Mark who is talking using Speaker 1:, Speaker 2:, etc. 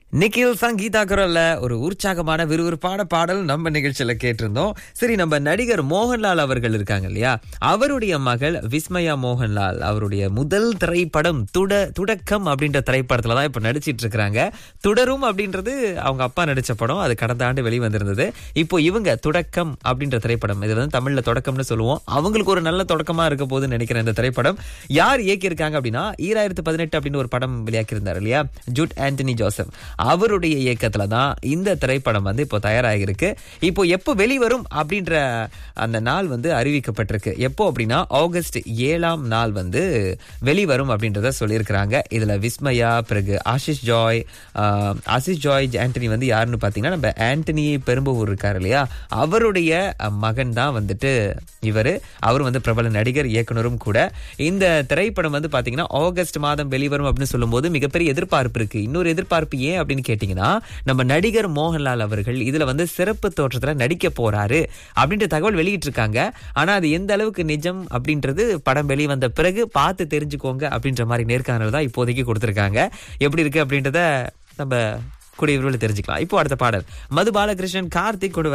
Speaker 1: நிக்கில் சங்கீதா குரல்ல ஒரு உற்சாகமான விறுவிறுப்பான பாடல் நம்ம நிகழ்ச்சியில கேட்டிருந்தோம் சரி நம்ம நடிகர் மோகன்லால் அவர்கள் இருக்காங்க இல்லையா அவருடைய மகள் விஸ்மயா மோகன்லால் அவருடைய முதல் திரைப்படம் துட துடக்கம் அப்படின்ற திரைப்படத்துல தான் இப்ப நடிச்சிட்டு இருக்கிறாங்க துடரும் அப்படின்றது அவங்க அப்பா நடிச்ச படம் அது கடந்த ஆண்டு வெளிவந்திருந்தது இப்போ இவங்க துடக்கம் அப்படின்ற திரைப்படம் இது வந்து தமிழ்ல தொடக்கம்னு சொல்லுவோம் அவங்களுக்கு ஒரு நல்ல தொடக்கமா இருக்க போகுதுன்னு நினைக்கிறேன் இந்த திரைப்படம் யார் இயக்கியிருக்காங்க அப்படின்னா ஈராயிரத்து பதினெட்டு அப்படின்னு ஒரு படம் வெளியாக்கியிருந்தார் இல்லையா ஜூட் ஆண்டனி ஜோசப் அவருடைய இயக்கத்துல தான் இந்த திரைப்படம் வந்து இப்போ தயாராகிருக்கு இப்போ எப்போ வெளிவரும் அப்படின்ற அந்த நாள் வந்து அறிவிக்கப்பட்டிருக்கு எப்போ அப்படின்னா ஆகஸ்ட் ஏழாம் நாள் வந்து வெளிவரும் அப்படின்றத சொல்லியிருக்கிறாங்க இதுல விஸ்மயா பிறகு ஆஷிஷ் ஜாய் ஆஹ், ஆஷிஷ் ஜாய் ஆண்டனி வந்து யாருன்னு பாத்தீங்கன்னா நம்ம ஆண்டனி பெரும்பூர் இருக்காரு இல்லையா அவருடைய மகன் தான் வந்துட்டு இவரு அவர் வந்து பிரபல நடிகர் இயக்குனரும் கூட இந்த திரைப்படம் வந்து பாத்தீங்கன்னா ஆகஸ்ட் மாதம் வெளிவரும் அப்படின்னு சொல்லும்போது மிகப்பெரிய எதிர்பார்ப்பு இருக்கு இன்னொரு எதிர்பார்ப்பு ஏன் அப்படின்னு கேட்டீங்கன்னா நம்ம நடிகர் மோகன்லால் அவர்கள் இதுல வந்து சிறப்பு தோற்றத்துல நடிக்க போறாரு அப்படின்ற தகவல் வெளியிட்டு இருக்காங்க ஆனா அது எந்த அளவுக்கு நிஜம் அப்படின்றது படம் வெளிவந்த பிறகு பார்த்து தெரிஞ்சுக்கோங்க அப்படின்ற மாதிரி நேர்காணல் தான் இப்போதைக்கு கொடுத்திருக்காங்க எப்படி இருக்கு அப்படின்றத நம்ம கூடிய விரைவில் தெரிஞ்சுக்கலாம் இப்போ அடுத்த பாடல் மது பாலகிருஷ்ணன் கார்த்திக் கொண்டு வர